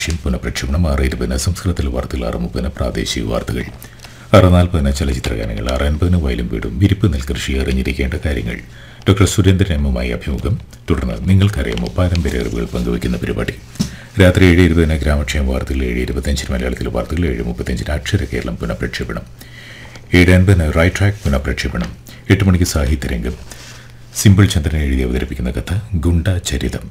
ഷൻ പുനഃപ്രക്ഷേപണം ആറ് ഇരുപതിന് സംസ്കൃതത്തിൽ വാർത്തകൾ ആറ് മുപ്പതിന് പ്രാദേശിക വാർത്തകൾ ആറ് നാൽപ്പതിന് ചലച്ചിത്ര ഗാനങ്ങൾ ആറ് അൻപതിന് വയലും വീടും വിരിപ്പ് നെൽകൃഷി അറിഞ്ഞിരിക്കേണ്ട കാര്യങ്ങൾ ഡോക്ടർ സുരേന്ദ്രൻ എമ്മുമായി അഭിമുഖം തുടർന്ന് നിങ്ങൾക്കറിയാമോ പാരമ്പര്യ അറിവുകൾ പങ്കുവയ്ക്കുന്ന പരിപാടി രാത്രി ഏഴ് ഇരുപതിന് ഗ്രാമക്ഷേമ വാർത്തകൾ ഏഴ് ഇരുപത്തഞ്ചിന് മലയാളത്തിലെ വാർത്തകൾ ഏഴ് മുപ്പത്തഞ്ചിന് അക്ഷര കേരളം പുനഃപ്രക്ഷേപണം ഏഴ് അൻപതിന് റൈറ്റ് ട്രാക്ക് പുനഃപ്രക്ഷേപണം എട്ട് മണിക്ക് സാഹിത്യരംഗം സിമ്പിൾ ചന്ദ്രൻ എഴുതി അവതരിപ്പിക്കുന്ന കഥ ഗുണ്ട ചരിതം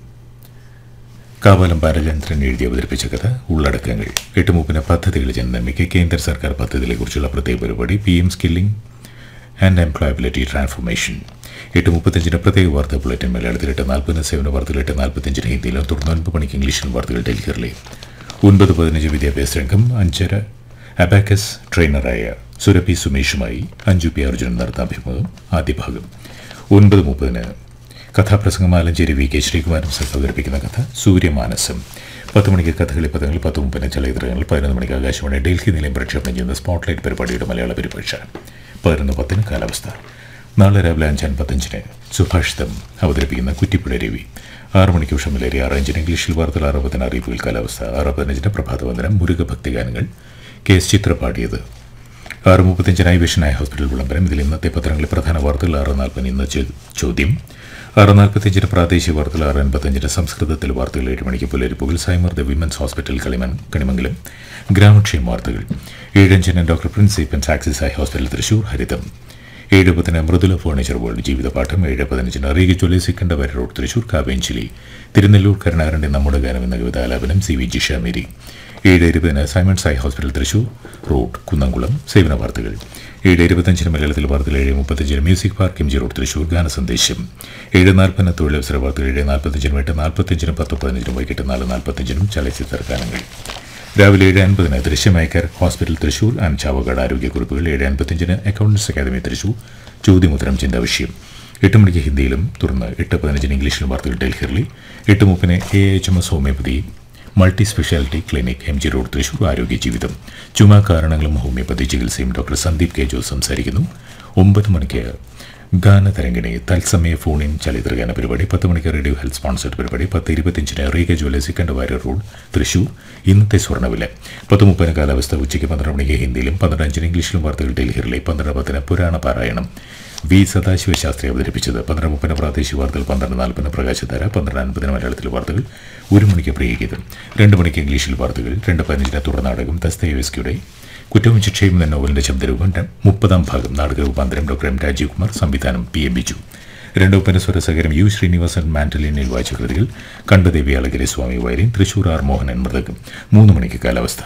കാവാലം ബാലചന്ദ്രൻ എഴുതി അവതരിപ്പിച്ച കഥ ഉള്ളടക്കങ്ങൾ എട്ട് മുപ്പിന് പദ്ധതികൾ ജനനന്മയ്ക്ക് കേന്ദ്ര സർക്കാർ പദ്ധതികളെക്കുറിച്ചുള്ള പ്രത്യേക പരിപാടി P M skilling and employability transformation എട്ട് മുപ്പത്തഞ്ചിന് പ്രത്യേക വാർത്താ ബുള്ളറ്റിൻ മലയാളത്തിൽ എട്ട് നാൽപ്പതിന് സേവന വാർത്തകൾ എട്ട് നാൽപ്പത്തഞ്ചിന് ഹിന്ദിയിലും തുടർന്ന് ഒൻപത് മണിക്ക് ഇംഗ്ലീഷിലും വാർത്തകൾ ഡൽഹിയിലെ ഒൻപത് പതിനഞ്ച് വിദ്യാഭ്യാസ രംഗം അഞ്ചര അബാക്കസ് ട്രെയിനറായ സുരഭി സുമേഷുമായി അഞ്ജു പി അർജുനൻ നടന്ന അഭിമുഖം ആദ്യ ഭാഗം ഒൻപത് മുപ്പതിന് കഥാപ്രസംഗം ആലഞ്ചേരി വി കെ ശ്രീകുമാരൻ സഹ അവതരിപ്പിക്കുന്ന കഥ സൂര്യമാനസം പത്ത് മണിക്ക് കഥകളി പദങ്ങൾ പത്ത് മുപ്പതിന് ചലച്ചിത്രങ്ങൾ പതിനൊന്ന് മണിക്ക് ആകാശവാണി ഡൽഹി നിലയം പ്രക്ഷേപണം ചെയ്യുന്ന സ്പോട്ട്ലൈറ്റ് പരിപാടിയുടെ മലയാള പരിഭാഷ പതിനൊന്ന് പത്തിന് കാലാവസ്ഥ നാളെ രാവിലെ അഞ്ച് അൻപത്തഞ്ചിന് സുഭാഷിതം അവതരിപ്പിക്കുന്ന കുറ്റിപ്പുഴ രവി ആറ് മണിക്ക് ഉഷമലേരി ആറ് അഞ്ചിന് ഇംഗ്ലീഷിൽ വാർത്തകൾ ആറ് പതിന് അറിയിപ്പുകൾ കാലാവസ്ഥ ആറ് പതിനഞ്ചിന് പ്രഭാതവന്ദനം മുരുക ഭക്തിഗാനങ്ങൾ കെ എസ് ചിത്ര പാടിയത് ആറ് മുപ്പത്തഞ്ചിനായി വിഷനായ ഹോസ്പിറ്റൽ വിളംബരം ഇതിൽ ഇന്നത്തെ പത്രങ്ങളിലെ പ്രധാന വാർത്തകൾ ആറ് നാൽപ്പതിന് ഇന്ന് ചോ- ചോദ്യം ആറ് നാൽപ്പത്തഞ്ചിന് പ്രാദേശിക വാർത്തകൾ ആറ് അൻപത്തഞ്ചിന് സംസ്കൃതത്തിൽ വാർത്തകൾ ഏഴ് മണിക്ക് പുലരിപ്പുകൾ സൈമർദ്ദ വിമൻസ് ഹോസ്പിറ്റൽ കളിമൺ കണിമംഗലം ഗ്രാമക്ഷേമ വാർത്തകൾ ഏഴഞ്ചിന് ഡോക്ടർ പ്രിൻസ് സീപ്പൻസ് ആക്സിസ് ഐ ഹോസ്പിറ്റൽ തൃശൂർ ഹരിതം ഏഴ് പത്തിന് മൃദുല ഫർണിച്ചർ വേൾഡ് ജീവിതപാഠം ഏഴ് പതിനഞ്ചിന് റീഗ ജ്വല്ലി സിക്കണ്ടവര റോഡ് തൃശൂർ കാവേഞ്ചിലി തിരുനെല്ലൂർ കരുണാകരന്റെ നമ്മുടെ ഗാനം എന്ന കവിതാലാപനം സി വി ജിഷ മേരി ഏഴ് ഇരുപതിന് Simon Sai hospital Thrissur road Kunnamkulam സേവന വാർത്തകൾ ഏഴ് ഇരുപത്തഞ്ചിന് മലയാളത്തിൽ വാർത്തകൾ ഏഴ് മുപ്പത്തഞ്ചിന് music park M G road Thrissur ഗാന സന്ദേശം ഏഴ് നാൽപ്പതിന് തൊഴിലവസര വാർത്തകൾ ഏഴ് നാൽപ്പത്തഞ്ചിനും എട്ട് നാൽപ്പത്തഞ്ചിനും പത്ത് പതിനഞ്ചിനും വൈകിട്ട് നാല് നാൽപ്പത്തഞ്ചിനും ചലച്ചിത്ര ഗാനങ്ങൾ രാവിലെ ഏഴ് അൻപതിന് ദൃശ്യമേക്കർ ഹോസ്പിറ്റൽ തൃശൂർ ആൻഡ് ചാവക്കാട് ആരോഗ്യക്കുറിപ്പുകൾ ഏഴ് അൻപത്തഞ്ചിന് അക്കൗണ്ടൻസ് അക്കാദമി തൃശൂർ ചോദ്യമുത്തരം ചിന്താ വിഷയം എട്ട് മണിക്ക് ഹിന്ദിയിലും തുടർന്ന് എട്ട് പതിനഞ്ചിന് ഇംഗ്ലീഷിലും വാർത്തകൾ ഡൽഹിയിലെ എട്ട് മുപ്പതിന് A H M S homeopathy multi speciality clinic M G road Thrissur ആരോഗ്യ ജീവിതം ചുമ കാരണങ്ങളും ഹോമിയോപ്പതി ചികിത്സയും ഡോക്ടർ സന്ദീപ് കെ ജോസ് സംസാരിക്കുന്നു ഒമ്പത് മണിക്ക് ഗാനതരംഗിണി തത്സമയ ഫോൺ ഇൻ ചലിത്ര ഗാന പരിപാടി പത്ത് മണിക്ക് റേഡിയോ ഹെൽത്ത് സ്പോൺസർഡ് പരിപാടി പത്ത് ഇരുപത്തിയഞ്ചിന് റീഗ jewellers second Warrier road Thrissur ഇന്നത്തെ സ്വർണ്ണവില പത്ത് മുപ്പതിന് കാലാവസ്ഥ ഉച്ചയ്ക്ക് പന്ത്രണ്ട് മണിക്ക് ഹിന്ദിയിലും പന്ത്രണ്ട് അഞ്ചിന് ഇംഗ്ലീഷിലും വാർത്തകൾ ഡൽഹിയിലെ പന്ത്രണ്ട് പത്തിന് പുരാണ പാരായണം വി സദാശിവ ശാസ്ത്രി അവതരിപ്പിച്ചത് പന്ത്രണ്ട് മുപ്പതിന് പ്രാദേശിക വാർത്തകൾ പന്ത്രണ്ട് നാൽപ്പതിന് പ്രകാശധാര പന്ത്രണ്ട് അൻപതിന് മലയാളത്തിലെ വാർത്തകൾ ഒരു മണിക്ക് പ്രിയഗീതം രണ്ട് മണിക്ക് ഇംഗ്ലീഷിൽ വാർത്തകൾ രണ്ട് പതിനഞ്ചിന് തുടർ നാടകം ദസ്തയേവസ്കിയുടെ കുറ്റവും ശിക്ഷയും എന്ന നോവലിന്റെ ശബ്ദരൂപം ര- മുപ്പതാം ഭാഗം നാടക രൂപാന്തരം ഡോക്ടർ എം രാജീവ് കുമാർ സംവിധാനം പി എം ബിജു രണ്ട് ഒപ്പന സ്വരസഹകരം യു ശ്രീനിവാസൻ മാൻഡലിനിൽ വായിച്ച കൃതികൾ കണ്ടദേവി അളഗിരി സ്വാമി വയലിൻ തൃശൂർ ആർ മോഹനൻ മൃതകം മൂന്ന് മണിക്ക് കാലാവസ്ഥ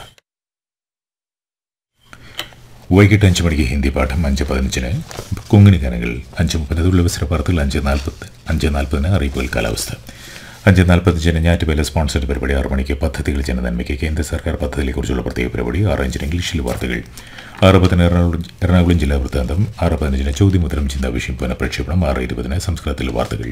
വൈകിട്ട് അഞ്ച് മണിക്ക് ഹിന്ദി പാഠം അഞ്ച് പതിനഞ്ചിന് കൊങ്ങിണി ഗാനങ്ങൾ അഞ്ച് മുപ്പത് തൊഴിലവസര വാർത്തകൾ അഞ്ച് നാൽപ്പത് അഞ്ച് നാൽപ്പതിന് അറിയിപ്പുകൾ കാലാവസ്ഥ അഞ്ച് നാൽപ്പത്തഞ്ചിന് ഞാറ്റുവേല സ്പോൺസർഡ് പരിപാടി ആറ് മണിക്ക് പദ്ധതികൾ ജനനന്മയ്ക്ക് കേന്ദ്ര സർക്കാർ പദ്ധതികളെക്കുറിച്ചുള്ള പ്രത്യേക പരിപാടി ആറ് അഞ്ചിന് ഇംഗ്ലീഷിൽ വാർത്തകൾ ആറ് പത്തിന് എറണാകുളം എറണാകുളം ജില്ലാ വൃത്താന്തം ആറ് പതിനഞ്ചിന് ചോദ്യമുത്തരം ചിന്താ വിഷയം പുനഃപ്രക്ഷേപണം ആറ് ഇരുപതിന് സംസ്കൃതത്തിൽ വാർത്തകൾ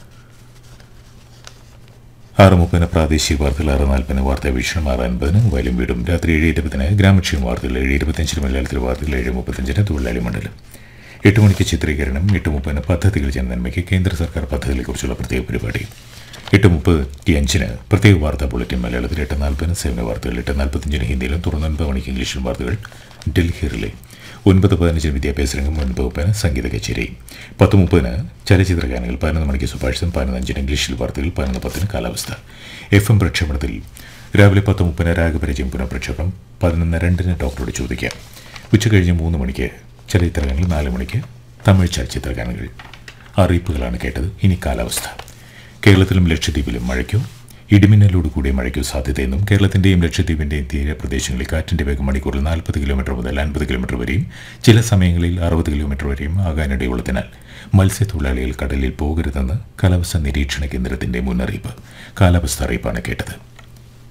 ആറ് മുപ്പതിന് പ്രാദേശിക വാർത്തകൾ ആറ് നാൽപ്പതിന് വാർത്താ വീക്ഷണം ആറ് അൻപതിന് വയലും വീടും രാത്രി ഏഴ് ഇരുപതിന് ഗ്രാമക്ഷേമ വാർത്തകൾ ഏഴ് ഇരുപത്തഞ്ചിന് മലയാളത്തിലെ വാർത്തകൾ ഏഴ് മുപ്പത്തഞ്ചിന് തൊഴിലാളി മണ്ഡലം എട്ട് മണിക്ക് ചിത്രീകരണം എട്ട് മുപ്പതിന് പദ്ധതികൾ ജനനന്മയ്ക്ക് കേന്ദ്ര സർക്കാർ പദ്ധതികളെക്കുറിച്ചുള്ള പ്രത്യേക പരിപാടി എട്ട് മുപ്പത്തി അഞ്ചിന് പ്രത്യേക വാർത്താ ബുള്ളറ്റിൻ മലയാളത്തിൽ എട്ട് നാൽപ്പതിന് സേവന വാർത്തകൾ എട്ട് നാൽപ്പത്തഞ്ചിന് ഹിന്ദിയിലും തുടർന്ന് ഒൻപത് മണിക്ക് ഇംഗ്ലീഷിലും വാർത്തകൾ ഡൽഹി റിലേ ഒൻപത് പതിനഞ്ചിന് വിദ്യാഭ്യാസ രംഗം ഒൻപത് മുപ്പതിന് സംഗീത കച്ചേരി പത്ത് മുപ്പതിന് ചലച്ചിത്ര ഗാനങ്ങൾ പതിനൊന്ന് മണിക്ക് സുഭാഷിതം പതിനഞ്ചിന് ഇംഗ്ലീഷിൽ വാർത്തകൾ പതിനൊന്ന് പത്തിന് കാലാവസ്ഥ എഫ് എം പ്രക്ഷേപണത്തിൽ രാവിലെ പത്ത് മുപ്പതിന് രാഗപരിചയം പുനഃപ്രക്ഷേപണം പതിനൊന്ന് രണ്ടിന് ഡോക്ടറോട് ചോദിക്കാം ഉച്ച കഴിഞ്ഞ് മൂന്ന് മണിക്ക് ചലച്ചിത്ര ഗാനങ്ങൾ നാല് മണിക്ക് തമിഴ് ചലച്ചിത്ര ഗാനങ്ങൾ അറിയിപ്പുകളാണ് കേട്ടത് ഇനി കാലാവസ്ഥ കേരളത്തിലും ലക്ഷദ്വീപിലും മഴയ്ക്കോ ഇടിമിന്നലോട് കൂടിയ മഴയ്ക്കോ സാധ്യതയെന്നും കേരളത്തിന്റെയും ലക്ഷദ്വീപിന്റെയും തീരപ്രദേശങ്ങളിൽ കാറ്റിന്റെ വേഗം മണിക്കൂറിൽ നാൽപ്പത് കിലോമീറ്റർ മുതൽ അൻപത് കിലോമീറ്റർ വരെയും ചില സമയങ്ങളിൽ അറുപത് കിലോമീറ്റർ വരെയും ആകാനിടയുള്ളതിനാൽ മത്സ്യത്തൊഴിലാളികൾ കടലിൽ പോകരുതെന്ന് കാലാവസ്ഥാ നിരീക്ഷണ കേന്ദ്രത്തിന്റെ മുന്നറിയിപ്പ് കാലാവസ്ഥ അറിയിപ്പാണ് കേട്ടത്